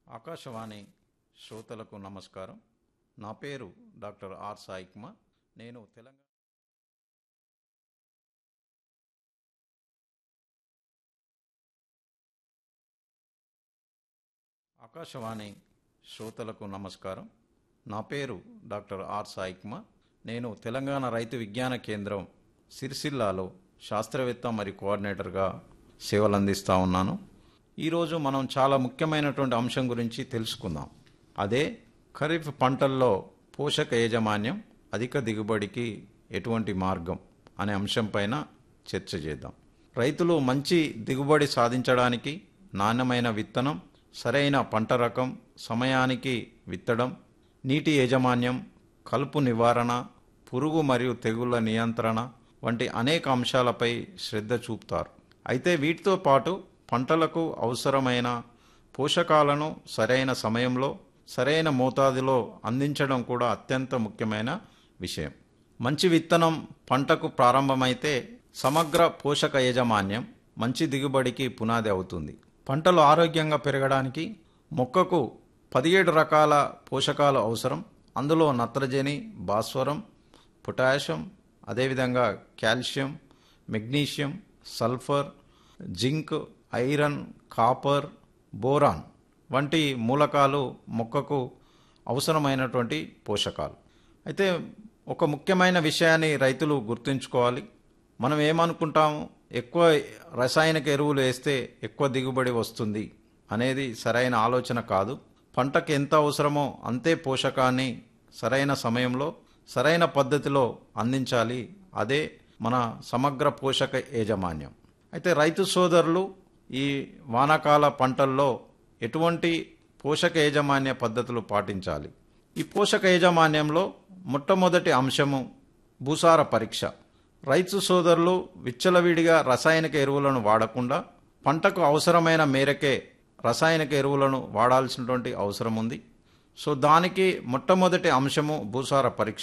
ఆకాశవాణి శ్రోతలకు నమస్కారం నా పేరు డాక్టర్ ఆర్ సాయిక్మ నేను తెలంగాణ ఆకాశవాణి శ్రోతలకు నమస్కారం నా పేరు డాక్టర్ ఆర్ సాయిక్మ నేను తెలంగాణ రైతు విజ్ఞాన కేంద్రం సిరిసిల్లాలో శాస్త్రవేత్త మరియు కోఆర్డినేటర్గా సేవలు అందిస్తూ ఉన్నాను ఈరోజు మనం చాలా ముఖ్యమైనటువంటి అంశం గురించి తెలుసుకుందాం అదే ఖరీఫ్ పంటల్లో పోషక యాజమాన్యం అధిక దిగుబడికి ఎటువంటి మార్గం అనే అంశంపైన చర్చ చేద్దాం రైతులు మంచి దిగుబడి సాధించడానికి నాణ్యమైన విత్తనం సరైన పంట రకం సమయానికి విత్తడం నీటి యాజమాన్యం కలుపు నివారణ పురుగు మరియు తెగుళ్ల నియంత్రణ వంటి అనేక అంశాలపై శ్రద్ధ చూపుతారు అయితే వీటితో పాటు పంటలకు అవసరమైన పోషకాలను సరైన సమయంలో సరైన మోతాదులో అందించడం కూడా అత్యంత ముఖ్యమైన విషయం మంచి విత్తనం పంటకు ప్రారంభమైతే సమగ్ర పోషక యాజమాన్యం మంచి దిగుబడికి పునాది అవుతుంది పంటలు ఆరోగ్యంగా పెరగడానికి మొక్కకు పదిహేడు రకాల పోషకాలు అవసరం అందులో నత్రజని భాస్వరం పొటాషియం అదేవిధంగా calcium magnesium sulphur zinc iron copper boron వంటి మూలకాలు మొక్కకు అవసరమైనటువంటి పోషకాలు అయితే ఒక ముఖ్యమైన విషయాన్ని రైతులు గుర్తుంచుకోవాలి మనం ఏమనుకుంటాము ఎక్కువ రసాయనిక ఎరువులు వేస్తే ఎక్కువ దిగుబడి వస్తుంది అనేది సరైన ఆలోచన కాదు పంటకు ఎంత అవసరమో అంతే పోషకాన్ని సరైన సమయంలో సరైన పద్ధతిలో అందించాలి అదే మన సమగ్ర పోషక యాజమాన్యం అయితే రైతు సోదరులు ఈ వానాకాల పంటల్లో ఎటువంటి పోషక యాజమాన్య పద్ధతులు పాటించాలి ఈ పోషక యాజమాన్యంలో మొట్టమొదటి అంశము భూసార పరీక్ష రైతు సోదరులు విచ్చలవిడిగా రసాయనిక ఎరువులను వాడకుండా పంటకు అవసరమైన మేరకే రసాయనిక ఎరువులను వాడాల్సినటువంటి అవసరం ఉంది సో దానికి మొట్టమొదటి అంశము భూసార పరీక్ష